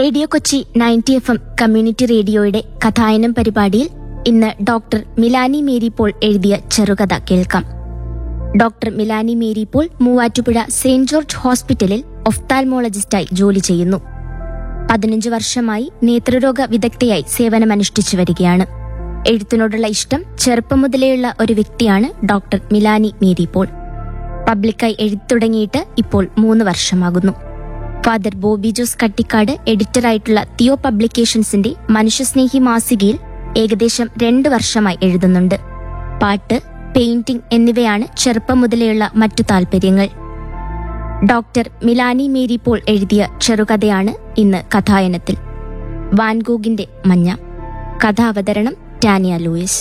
radio Kochi ninety F M community റേഡിയോയുടെ കഥായനം പരിപാടിയിൽ ഇന്ന് ഡോക്ടർ മിലാനി മേരി പോൾ എഴുതിയ ചെറുകഥ കേൾക്കാം doctor Milani Mary Paul Muvattupuzha saint George ഹോസ്പിറ്റലിൽ ഒഫ്താൽമോളജിസ്റ്റായി ജോലി ചെയ്യുന്നു പതിനഞ്ച് വർഷമായി നേത്രരോഗ വിദഗ്ധയായി സേവനമനുഷ്ഠിച്ചു വരികയാണ് എഴുത്തിനോടുള്ള ഇഷ്ടം ചെറുപ്പം മുതലേയുള്ള ഒരു വ്യക്തിയാണ് ഡോക്ടർ മിലാനി മേരി പോൾ പബ്ലിക്കായി എഴുതി തുടങ്ങിയിട്ട് ഇപ്പോൾ മൂന്ന് വർഷമാകുന്നു ഫാദർ ബോബി ജോസ് കട്ടിക്കാട് എഡിറ്ററായിട്ടുള്ള തിയോ പബ്ലിക്കേഷൻസിന്റെ മനുഷ്യസ്നേഹി മാസികയിൽ ഏകദേശം രണ്ട് വർഷമായി എഴുതുന്നുണ്ട് പാട്ട് പെയിന്റിംഗ് എന്നിവയാണ് ചെറുപ്പം മുതലെയുള്ള മറ്റു താല്പര്യങ്ങൾ ഡോക്ടർ മിലാനി മേരി പോൾ എഴുതിയ ചെറുകഥയാണ് ഇന്ന് കഥായനത്തിൽ വാൻഗോഗിന്റെ മഞ്ഞ കഥാവതരണം ടാനിയ ലൂയിസ്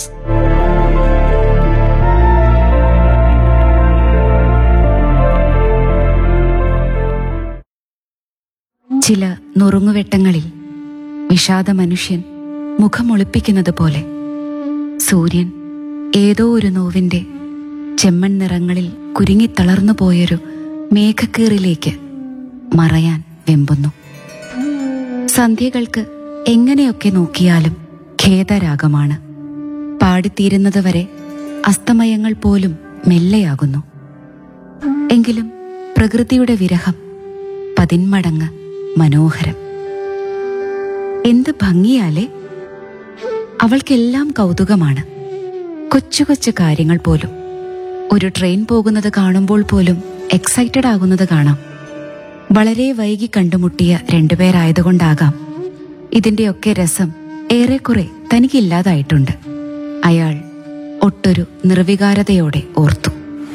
ചില നുറുങ്ങുവെട്ടങ്ങളിൽ വിഷാദ മനുഷ്യൻ മുഖമൊളിപ്പിക്കുന്നത് പോലെ സൂര്യൻ ഏതോ ഒരു നോവിന്റെ ചെമ്മൺ നിറങ്ങളിൽ കുരുങ്ങിത്തളർന്നു പോയൊരു മേഘക്കീറിലേക്ക് മറയാൻ വെമ്പുന്നു സന്ധ്യകൾക്ക് എങ്ങനെയൊക്കെ നോക്കിയാലും ഖേദരാഗമാണ് പാടിത്തീരുന്നതുവരെ അസ്തമയങ്ങൾ പോലും മെല്ലെയാകുന്നു എങ്കിലും പ്രകൃതിയുടെ വിരഹം പതിന്മടങ്ങ് മനോഹരം എന്ത് ഭംഗിയാലേ അവൾക്കെല്ലാം കൗതുകമാണ് കൊച്ചു കൊച്ചു കാര്യങ്ങൾ പോലും ഒരു ട്രെയിൻ പോകുന്നത് കാണുമ്പോൾ പോലും എക്സൈറ്റഡ് ആകുന്നത് കാണാം വളരെ വൈകി കണ്ടുമുട്ടിയ രണ്ടുപേരായതുകൊണ്ടാകാം ഇതിന്റെയൊക്കെ രസം ഏറെക്കുറെ തനിക്കില്ലാതായിട്ടുണ്ട് അയാൾ ഒട്ടൊരു നിർവികാരതയോടെ ഓർത്തു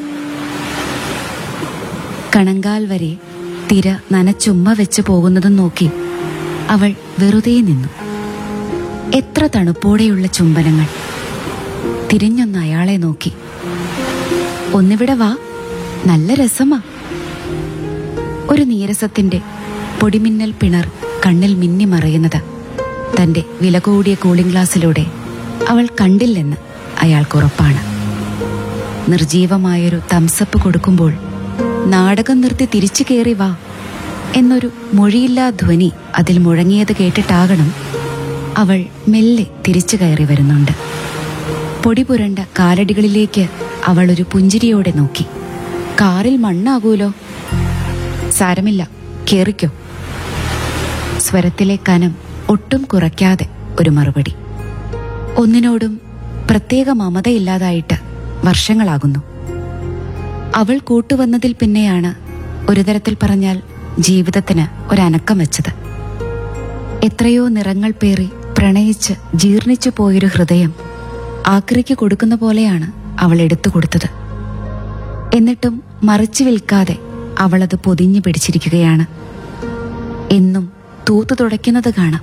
കണങ്കാൽ വരെ തിര നനച്ചുമ്മ വെച്ച് പോകുന്നതും നോക്കി അവൾ വെറുതെ നിന്നു എത്ര തണുപ്പോടെയുള്ള ചുംബനങ്ങൾ തിരിഞ്ഞൊന്ന് അയാളെ നോക്കി ഒന്നിവിടെ വാ നല്ല രസമാ ഒരു നീരസത്തിന്റെ പൊടിമിന്നൽ പിണർ കണ്ണിൽ മിന്നി മറയുന്നത് തന്റെ വില കൂടിയ കൂളിംഗ് ഗ്ലാസ്സിലൂടെ അവൾ കണ്ടില്ലെന്ന് അയാൾക്കുറപ്പാണ് നിർജീവമായൊരു തംസപ്പ് കൊടുക്കുമ്പോൾ നാടകം നിർത്തി തിരിച്ചു കയറി വാ എന്നൊരു മൊഴിയില്ലാ ധ്വനി അതിൽ മുഴങ്ങിയത് കേട്ടിട്ടാകണം അവൾ മെല്ലെ തിരിച്ചു കയറി വരുന്നുണ്ട് പൊടി പുരണ്ട കാലടികളിലേക്ക് അവൾ ഒരു പുഞ്ചിരിയോടെ നോക്കി കാറിൽ മണ്ണാകൂലോ സാരമില്ല കേറിക്കോ സ്വരത്തിലെ കനം ഒട്ടും കുറയ്ക്കാതെ ഒരു മറുപടി ഒന്നിനോടും പ്രത്യേക മമതയില്ലാതായിട്ട് വർഷങ്ങളാകുന്നു അവൾ കൂട്ടുവന്നതിൽ പിന്നെയാണ് ഒരു തരത്തിൽ പറഞ്ഞാൽ ജീവിതത്തിന് ഒരനക്കം വെച്ചത് എത്രയോ നിറങ്ങൾ പേറി പ്രണയിച്ച് ജീർണിച്ചു പോയൊരു ഹൃദയം ആക്രിക്ക് കൊടുക്കുന്ന പോലെയാണ് അവൾ എടുത്തു കൊടുത്തത് എന്നിട്ടും മറിച്ചു വിൽക്കാതെ അവളത് പൊതിഞ്ഞു പിടിച്ചിരിക്കുകയാണ് എന്നും തൂത്തു തുടയ്ക്കുന്നത് കാണാം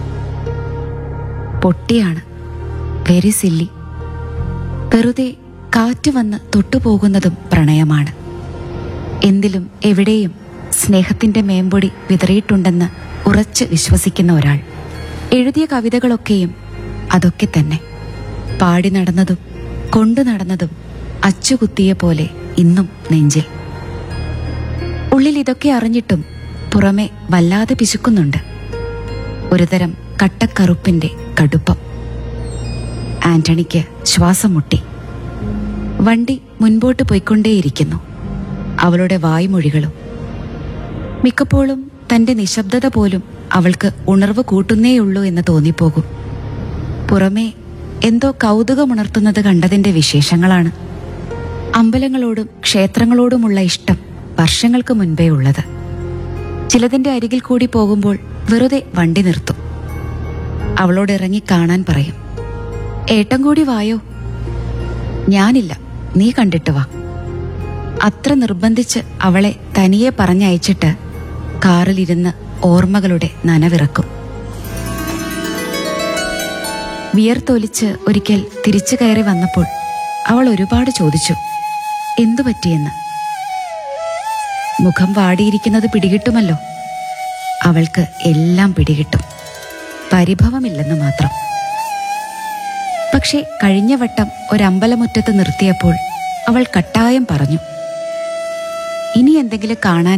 പൊട്ടിയാണ് വെരി സില്ലി വെറുതെ കാറ്റ് വന്ന് തൊട്ടുപോകുന്നതും പ്രണയമാണ് എന്തിലും എവിടെയും സ്നേഹത്തിന്റെ മേമ്പൊടി വിതറിയിട്ടുണ്ടെന്ന് ഉറച്ച് വിശ്വസിക്കുന്ന ഒരാൾ എഴുതിയ കവിതകളൊക്കെയും അതൊക്കെ തന്നെ പാടി നടന്നതും കൊണ്ടു നടന്നതും അച്ചുകുത്തിയ പോലെ ഇന്നും നെഞ്ചിൽ ഉള്ളിൽ ഇതൊക്കെ അറിഞ്ഞിട്ടും പുറമെ വല്ലാതെ പിശുക്കുന്നുണ്ട് ഒരുതരം കട്ടക്കറുപ്പിന്റെ കടുപ്പം ആന്റണിക്ക് ശ്വാസം മുട്ടി വണ്ടി മുൻപോട്ട് പോയിക്കൊണ്ടേയിരിക്കുന്നു അവളുടെ വായ്മൊഴികളും മിക്കപ്പോഴും തന്റെ നിശബ്ദത പോലും അവൾക്ക് ഉണർവ് കൂട്ടുന്നേയുള്ളൂ എന്ന് തോന്നിപ്പോകും പുറമേ എന്തോ കൗതുകമുണർത്തുന്നത് കണ്ടതിന്റെ വിശേഷങ്ങളാണ് അമ്പലങ്ങളോടും ക്ഷേത്രങ്ങളോടുമുള്ള ഇഷ്ടം വർഷങ്ങൾക്ക് മുൻപേ ഉള്ളത് ചിലതിന്റെ അരികിൽ കൂടി പോകുമ്പോൾ വെറുതെ വണ്ടി നിർത്തും അവളോട് ഇറങ്ങി കാണാൻ പറയും ഏട്ടൻ കൂടി വായോ ഞാനില്ല നീ കണ്ടിട്ട് വാ അത്ര നിർബന്ധിച്ച് അവളെ തനിയെ പറഞ്ഞയച്ചിട്ട് കാറിലിരുന്ന് ഓർമ്മകളുടെ നനവിറക്കും വിയർത്തൊലിച്ച് ഒരിക്കൽ തിരിച്ചു കയറി വന്നപ്പോൾ അവൾ ഒരുപാട് ചോദിച്ചു എന്തു പറ്റിയെന്ന് മുഖം വാടിയിരിക്കുന്നത് പിടികിട്ടുമല്ലോ അവൾക്ക് എല്ലാം പിടികിട്ടും പരിഭവമില്ലെന്ന് മാത്രം പക്ഷെ കഴിഞ്ഞ വട്ടം ഒരമ്പലമുറ്റത്ത് നിർത്തിയപ്പോൾ അവൾ കട്ടായം പറഞ്ഞു ഇനി എന്തെങ്കിലും കാണാൻ